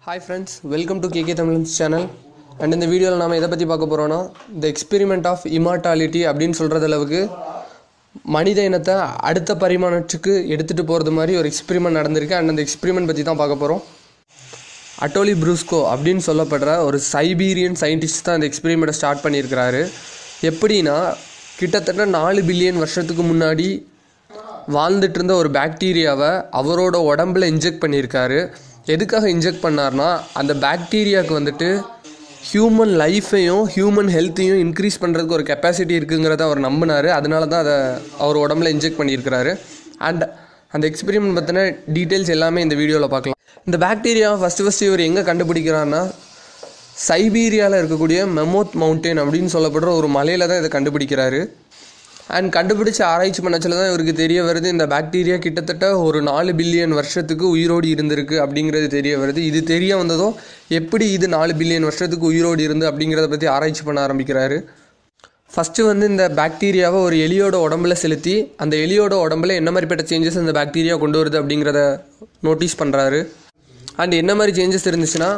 hi friends welcome to KK Tamilans channel and இந்த வீடியோவில் நாம் எதை பற்றி பார்க்க போகிறோன்னா த எக்ஸ்பெரிமெண்ட் ஆஃப் இமார்டாலிட்டி அப்படின்னு சொல்கிறது அளவுக்கு மனித இனத்தை அடுத்த பரிமாணத்துக்கு எடுத்துகிட்டு போகிறது மாதிரி ஒரு எக்ஸ்பெரிமெண்ட் நடந்திருக்கு அண்ட் அந்த எக்ஸ்பெரிமெண்ட் பற்றி தான் பார்க்க போகிறோம் அட்டோலி ப்ரூஸ்கோ அப்படின்னு சொல்லப்படுற ஒரு சைபீரியன் சயின்டிஸ்ட் தான் இந்த எக்ஸ்பெரிமெண்ட்டை ஸ்டார்ட் பண்ணியிருக்கிறாரு எப்படின்னா கிட்டத்தட்ட நாலு பில்லியன் வருஷத்துக்கு முன்னாடி வாழ்ந்துட்டு இருந்த ஒரு பாக்டீரியாவை அவரோட உடம்புல இன்ஜெக்ட் பண்ணியிருக்காரு எதுக்காக இன்ஜெக்ட் பண்ணார்னா அந்த பாக்டீரியாவுக்கு வந்துட்டு ஹியூமன் லைஃப்பையும் ஹியூமன் ஹெல்த்தையும் இன்க்ரீஸ் பண்ணுறதுக்கு ஒரு கெப்பாசிட்டி இருக்குங்கிறத அவர் நம்பினார் அதனால தான் அதை அவர் உடம்புல இன்ஜெக்ட் பண்ணியிருக்கிறாரு அண்ட் அந்த எக்ஸ்பெரிமெண்ட் பற்றின டீட்டெயில்ஸ் எல்லாமே இந்த வீடியோவில் பார்க்கலாம் இந்த பாக்டீரியா ஃபஸ்ட்டு ஃபஸ்ட்டு இவர் எங்கே கண்டுபிடிக்கிறாருன்னா சைபீரியாவில் இருக்கக்கூடிய மெமோத் மவுண்டெயின் அப்படின்னு சொல்லப்படுற ஒரு மலையில் தான் இதை கண்டுபிடிக்கிறாரு அண்ட் கண்டுபிடிச்சு ஆராய்ச்சி பண்ணச்சில் தான் இவருக்கு தெரிய வருது இந்த பாக்டீரியா கிட்டத்தட்ட ஒரு நாலு பில்லியன் வருஷத்துக்கு உயிரோடு இருந்திருக்கு அப்படிங்கிறது தெரிய வருது இது தெரிய வந்ததும் எப்படி இது நாலு பில்லியன் வருஷத்துக்கு உயிரோடு இருந்து அப்படிங்கிறத பற்றி ஆராய்ச்சி பண்ண ஆரம்பிக்கிறாரு ஃபஸ்ட்டு வந்து இந்த பாக்டீரியாவை ஒரு எலியோட உடம்புல செலுத்தி அந்த எலியோட உடம்புல என்ன மாதிரிப்பட்ட சேஞ்சஸ் இந்த பாக்டீரியா கொண்டு வருது அப்படிங்கிறத நோட்டீஸ் பண்ணுறாரு அண்ட் என்ன மாதிரி சேஞ்சஸ் இருந்துச்சுன்னா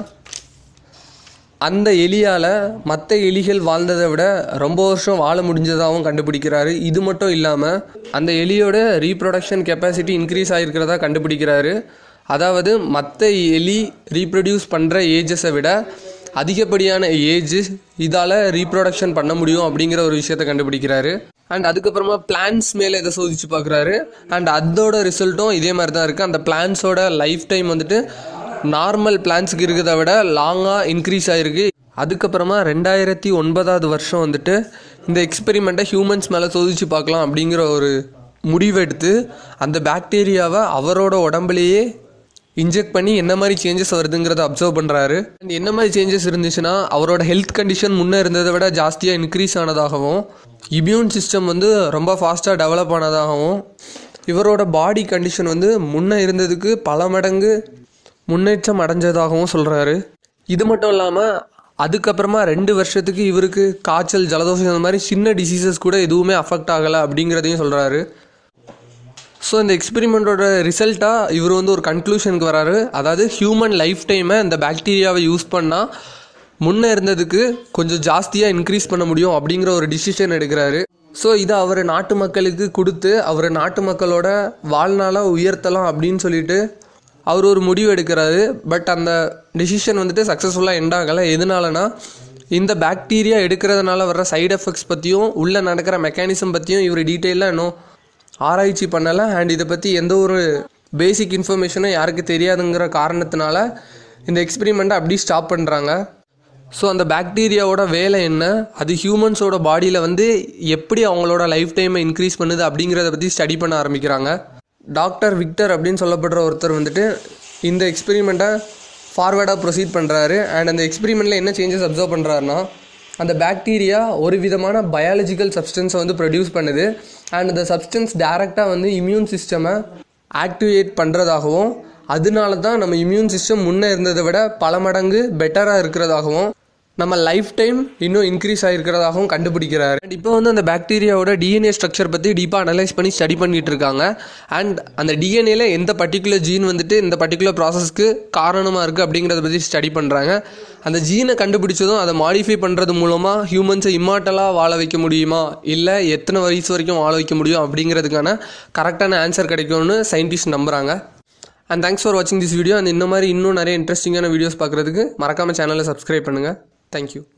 அந்த எலியால் மற்ற எலிகள் வாழ்ந்ததை விட ரொம்ப வருஷம் வாழ முடிஞ்சதாகவும் கண்டுபிடிக்கிறாரு இது மட்டும் இல்லாமல் அந்த எலியோட ரீப்ரொடக்ஷன் கெப்பாசிட்டி இன்க்ரீஸ் ஆகிருக்கிறதா கண்டுபிடிக்கிறாரு அதாவது மற்ற எலி ரீப்ரொடியூஸ் பண்ணுற ஏஜஸை விட அதிகப்படியான ஏஜ் இதால் ரீப்ரொடக்ஷன் பண்ண முடியும் அப்படிங்கிற ஒரு விஷயத்த கண்டுபிடிக்கிறாரு அண்ட் அதுக்கப்புறமா பிளான்ஸ் மேலே இதை சோதிச்சு பார்க்குறாரு அண்ட் அதோட ரிசல்ட்டும் இதே மாதிரி தான் இருக்குது அந்த பிளான்ஸோட லைஃப் டைம் வந்துட்டு நார்மல் பிளான்ஸுக்கு இருக்கிறத விட லாங்காக இன்க்ரீஸ் ஆகிருக்கு அதுக்கப்புறமா ரெண்டாயிரத்தி ஒன்பதாவது வருஷம் வந்துட்டு இந்த எக்ஸ்பெரிமெண்ட்டை ஹியூமன்ஸ் மேலே சோதிச்சு பார்க்கலாம் அப்படிங்கிற ஒரு முடிவெடுத்து அந்த பாக்டீரியாவை அவரோட உடம்புலையே இன்ஜெக்ட் பண்ணி என்ன மாதிரி சேஞ்சஸ் வருதுங்கிறத அப்சர்வ் பண்ணுறாரு அண்ட் என்ன மாதிரி சேஞ்சஸ் இருந்துச்சுன்னா அவரோட ஹெல்த் கண்டிஷன் முன்னே இருந்ததை விட ஜாஸ்தியாக இன்க்ரீஸ் ஆனதாகவும் இம்யூன் சிஸ்டம் வந்து ரொம்ப ஃபாஸ்ட்டாக டெவலப் ஆனதாகவும் இவரோட பாடி கண்டிஷன் வந்து முன்னே இருந்ததுக்கு பல மடங்கு முன்னேற்றம் அடைஞ்சதாகவும் சொல்கிறாரு இது மட்டும் இல்லாமல் அதுக்கப்புறமா ரெண்டு வருஷத்துக்கு இவருக்கு காய்ச்சல் ஜலதோஷம் இந்த மாதிரி சின்ன டிசீசஸ் கூட எதுவுமே அஃபெக்ட் ஆகலை அப்படிங்கிறதையும் சொல்கிறாரு ஸோ இந்த எக்ஸ்பெரிமெண்ட்டோட ரிசல்ட்டாக இவர் வந்து ஒரு கன்க்ளூஷனுக்கு வராரு அதாவது ஹியூமன் லைஃப் டைமை இந்த பாக்டீரியாவை யூஸ் பண்ணால் முன்னே இருந்ததுக்கு கொஞ்சம் ஜாஸ்தியாக இன்க்ரீஸ் பண்ண முடியும் அப்படிங்கிற ஒரு டிசிஷன் எடுக்கிறாரு ஸோ இதை அவர் நாட்டு மக்களுக்கு கொடுத்து அவர் நாட்டு மக்களோட வாழ்நாளை உயர்த்தலாம் அப்படின்னு சொல்லிட்டு அவர் ஒரு முடிவு எடுக்கிறாரு பட் அந்த டிசிஷன் வந்துட்டு சக்ஸஸ்ஃபுல்லாக எண்ட் ஆகலை எதனாலனா இந்த பாக்டீரியா எடுக்கிறதுனால வர்ற சைடு எஃபெக்ட்ஸ் பற்றியும் உள்ளே நடக்கிற மெக்கானிசம் பற்றியும் இவர் டீட்டெயிலாக இன்னும் ஆராய்ச்சி பண்ணலை அண்ட் இதை பற்றி எந்த ஒரு பேசிக் இன்ஃபர்மேஷனும் யாருக்கு தெரியாதுங்கிற காரணத்தினால இந்த எக்ஸ்பெரிமெண்ட்டை அப்படி ஸ்டாப் பண்ணுறாங்க ஸோ அந்த பாக்டீரியாவோட வேலை என்ன அது ஹியூமன்ஸோட பாடியில் வந்து எப்படி அவங்களோட லைஃப் டைமை இன்க்ரீஸ் பண்ணுது அப்படிங்கிறத பற்றி ஸ்டடி பண்ண ஆரம்பிக்கிறாங்க டாக்டர் விக்டர் அப்படின்னு சொல்லப்படுற ஒருத்தர் வந்துட்டு இந்த எக்ஸ்பெரிமெண்ட்டை ஃபார்வேர்டாக ப்ரொசீட் பண்ணுறாரு அண்ட் அந்த எக்ஸ்பெரிமெண்ட்டில் என்ன சேஞ்சஸ் அப்சர்வ் பண்ணுறாருன்னா அந்த பாக்டீரியா ஒரு விதமான பயாலஜிக்கல் சப்ஸ்டன்ஸை வந்து ப்ரொடியூஸ் பண்ணுது அண்ட் அந்த சப்ஸ்டன்ஸ் டைரெக்டாக வந்து இம்யூன் சிஸ்டமை ஆக்டிவேட் பண்ணுறதாகவும் அதனால தான் நம்ம இம்யூன் சிஸ்டம் முன்னே இருந்ததை விட பல மடங்கு பெட்டராக இருக்கிறதாகவும் நம்ம லைஃப் டைம் இன்னும் இன்க்ரீஸ் ஆகிருக்கிறதாகவும் கண்டுபிடிக்கிறாரு அண்ட் இப்போ வந்து அந்த பாக்டீரியாவோட டிஎன்ஏ ஸ்ட்ரக்சர் பற்றி டீப்பாக அனலைஸ் பண்ணி ஸ்டடி பண்ணிட்டு இருக்காங்க அண்ட் அந்த டிஎன்ஏல எந்த பர்டிகுலர் ஜீன் வந்துட்டு இந்த பர்டிகுலர் ப்ராசஸ்க்கு காரணமாக இருக்குது அப்படிங்கிறத பற்றி ஸ்டடி பண்ணுறாங்க அந்த ஜீனை கண்டுபிடிச்சதும் அதை மாடிஃபை பண்ணுறது மூலமாக ஹியூமன்ஸை இம்மார்ட்டலாக வாழ வைக்க முடியுமா இல்லை எத்தனை வயசு வரைக்கும் வாழ வைக்க முடியும் அப்படிங்கிறதுக்கான கரெக்டான ஆன்சர் கிடைக்கும்னு சயின்டிஸ்ட் நம்புகிறாங்க அண்ட் தேங்க்ஸ் ஃபார் வாட்சிங் திஸ் வீடியோ அண்ட் இந்த மாதிரி இன்னும் நிறைய இன்ட்ரெஸ்டிங்கான வீடியோஸ் பார்க்குறதுக்கு மறக்காமல் சேனலை சப்ஸ்கிரைப் பண்ணுங்கள் தேங்க்யூ